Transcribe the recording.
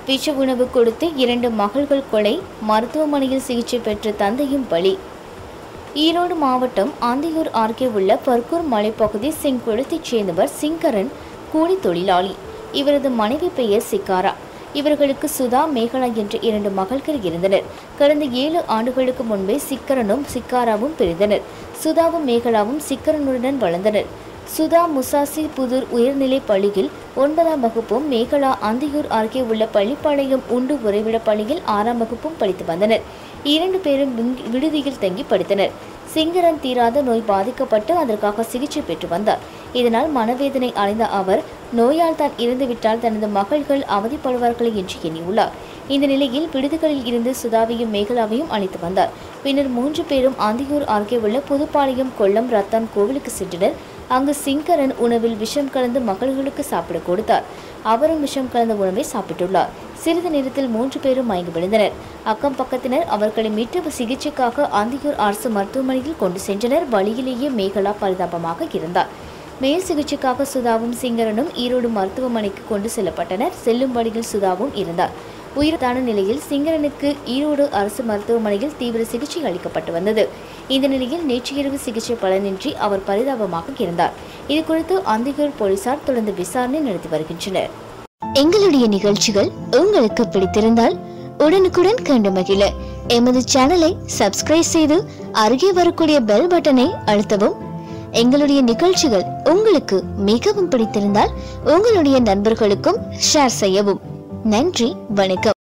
விஷ உணவு கொடுத்து இரண்டு மகள்கள் கொலை மருத்துவமனையில் சிகிச்சை பெற்ற தந்தையும் பலி ஈரோடு மாவட்டம் ஆந்தியூர் அருகே உள்ள பர்கூர் மலைப்பகுதி செங்குளத்தைச் சேர்ந்தவர் சிங்கரன் கூலி தொழிலாளி இவரது மனைவி பெயர் சிக்காரா இவர்களுக்கு சுதா மேகலா என்ற இரண்டு மகள்கள் இருந்தனர் கடந்த ஏழு ஆண்டுகளுக்கு முன்பே சிக்கரனும் சிக்காராவும் பிரிந்தனர் சுதாவும் மேகலாவும் சிக்கரனுடன் வளர்ந்தனர் சுதா முசாசி புதூர் உயர்நிலைப் பள்ளியில் ஒன்பதாம் வகுப்பும் மேகலா அந்தியூர் அருகே உள்ள பள்ளிப்பாளையம் உண்டு உறைவிட பள்ளியில் ஆறாம் வகுப்பும் படித்து வந்தனர் இரண்டு பேரும் விங்- விடுதியில் தங்கி படித்தனர் சிங்கரன் தீராத நோய் பாதிக்கப்பட்டு அதற்காக சிகிச்சை பெற்று வந்தார் இதனால் மனவேதனை அடைந்த அவர் நோயால் தான் இறந்துவிட்டால் தனது மகள்கள் அவதிப்படுவார்களே என்று எண்ணியுள்ளார் இந்த நிலையில் விடுதிகளில் இருந்து சுதாவையும் மேகலாவையும் அழைத்து வந்தார் பின்னர் மூன்று பேரும் ஆந்தியூர் அருகே உள்ள புதுப்பாளையம் கொல்லம் ரத்தான் கோவிலுக்கு சென்றனர் அங்கு சிங்கரன் உணவில் விஷம் கலந்து மகள்களுக்கு சாப்பிட கொடுத்தார் அவரும் விஷம் கலந்த உணவை சாப்பிட்டுள்ளார் சிறிது நேரத்தில் மூன்று பேரும் மயங்கி விழுந்தனர் அக்கம் பக்கத்தினர் அவர்களை மீட்டு சிகிச்சைக்காக ஆந்தியூர் அரசு மருத்துவமனையில் கொண்டு சென்றனர் வழியிலேயே மேகலா பரிதாபமாக இருந்தார் மேல் சிகிச்சைக்காக சுதாவும் சிங்கரனும் ஈரோடு மருத்துவமனைக்கு கொண்டு செல்லப்பட்டனர் செல்லும் வழியில் சுதாவும் இருந்தார் உயிர்தான நிலையில் சிங்கரனுக்கு ஈரோடு அரசு மருத்துவமனையில் தீவிர சிகிச்சை அளிக்கப்பட்டு வந்தது இந்த நிலையில் நேற்று இரவு சிகிச்சை பலனின்றி அவர் பரிதாபமாக இருந்தார் இது குறித்து அந்தியூர் போலீசார் தொடர்ந்து விசாரணை நடத்தி வருகின்றனர் எங்களுடைய நிகழ்ச்சிகள் உங்களுக்கு பிடித்திருந்தால் உடனுக்குடன் கண்டு மகிழ எமது சேனலை சப்ஸ்கிரைப் செய்து அருகே வரக்கூடிய பெல் பட்டனை அழுத்தவும் எங்களுடைய நிகழ்ச்சிகள் உங்களுக்கு மிகவும் பிடித்திருந்தால் உங்களுடைய நண்பர்களுக்கும் ஷேர் செய்யவும் நன்றி வணக்கம்